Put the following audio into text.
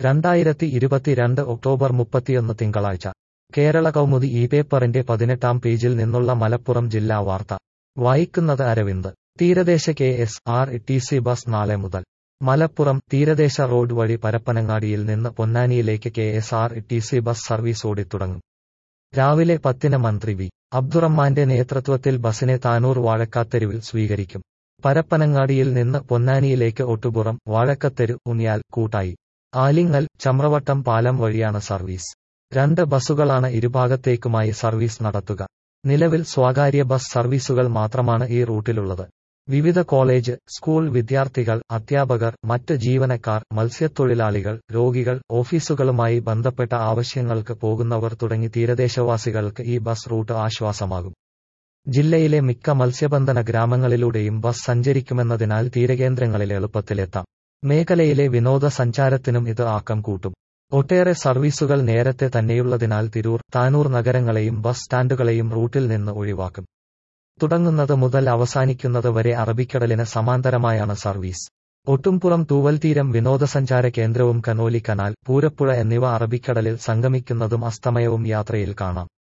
രണ്ടായിരത്തി ഇരുപത്തിരണ്ട് ഒക്ടോബർ മുപ്പത്തിയൊന്ന് തിങ്കളാഴ്ച കേരള കൗമുദി ഈ പേപ്പറിന്റെ പതിനെട്ടാം പേജിൽ നിന്നുള്ള മലപ്പുറം ജില്ലാ വാർത്ത വായിക്കുന്നത് അരവിന്ദ് തീരദേശ K S R T C bus നാളെ മുതൽ മലപ്പുറം തീരദേശ റോഡ് വഴി പരപ്പനങ്ങാടിയിൽ നിന്ന് പൊന്നാനിയിലേക്ക് K S R T C bus service ഓടിത്തുടങ്ങും രാവിലെ പത്തിന് മന്ത്രി വി അബ്ദുറഹ്മാന്റെ നേതൃത്വത്തിൽ ബസിനെ താനൂർ വാഴക്കാത്തെരുവിൽ സ്വീകരിക്കും പരപ്പനങ്ങാടിയിൽ നിന്ന് പൊന്നാനിയിലേക്ക് ഒട്ടുപുറം വാഴക്കത്തെരു ഉണിയാൽ കൂട്ടായി ആലിങ്ങൽ ചമ്രവട്ടം പാലം വഴിയാണ് സർവീസ് രണ്ട് ബസ്സുകളാണ് ഇരുഭാഗത്തേക്കുമായി സർവീസ് നടത്തുക നിലവിൽ സ്വകാര്യ ബസ് സർവീസുകൾ മാത്രമാണ് ഈ റൂട്ടിലുള്ളത് വിവിധ കോളേജ് സ്കൂൾ വിദ്യാർത്ഥികൾ അധ്യാപകർ മറ്റ് ജീവനക്കാർ മത്സ്യത്തൊഴിലാളികൾ രോഗികൾ ഓഫീസുകളുമായി ബന്ധപ്പെട്ട ആവശ്യങ്ങൾക്ക് പോകുന്നവർ തുടങ്ങി തീരദേശവാസികൾക്ക് ഈ ബസ് റൂട്ട് ആശ്വാസമാകും ജില്ലയിലെ മിക്ക മത്സ്യബന്ധന ഗ്രാമങ്ങളിലൂടെയും ബസ് സഞ്ചരിക്കുമെന്നതിനാൽ തീരകേന്ദ്രങ്ങളിൽ എളുപ്പത്തിലെത്താം മേഖലയിലെ വിനോദസഞ്ചാരത്തിനും ഇത് ആക്കം കൂട്ടും ഒട്ടേറെ സർവീസുകൾ നേരത്തെ തന്നെയുള്ളതിനാൽ തിരൂർ താനൂർ നഗരങ്ങളെയും ബസ് സ്റ്റാൻഡുകളെയും റൂട്ടിൽ നിന്ന് ഒഴിവാക്കും തുടങ്ങുന്നത് മുതൽ അവസാനിക്കുന്നത് വരെ അറബിക്കടലിന് സമാന്തരമായാണ് സർവീസ് ഒട്ടുംപുറം തൂവൽ തീരം വിനോദസഞ്ചാര കേന്ദ്രവും കനോലി കനാൽ പൂരപ്പുഴ എന്നിവ അറബിക്കടലിൽ സംഗമിക്കുന്നതും അസ്തമയവും യാത്രയിൽ കാണാം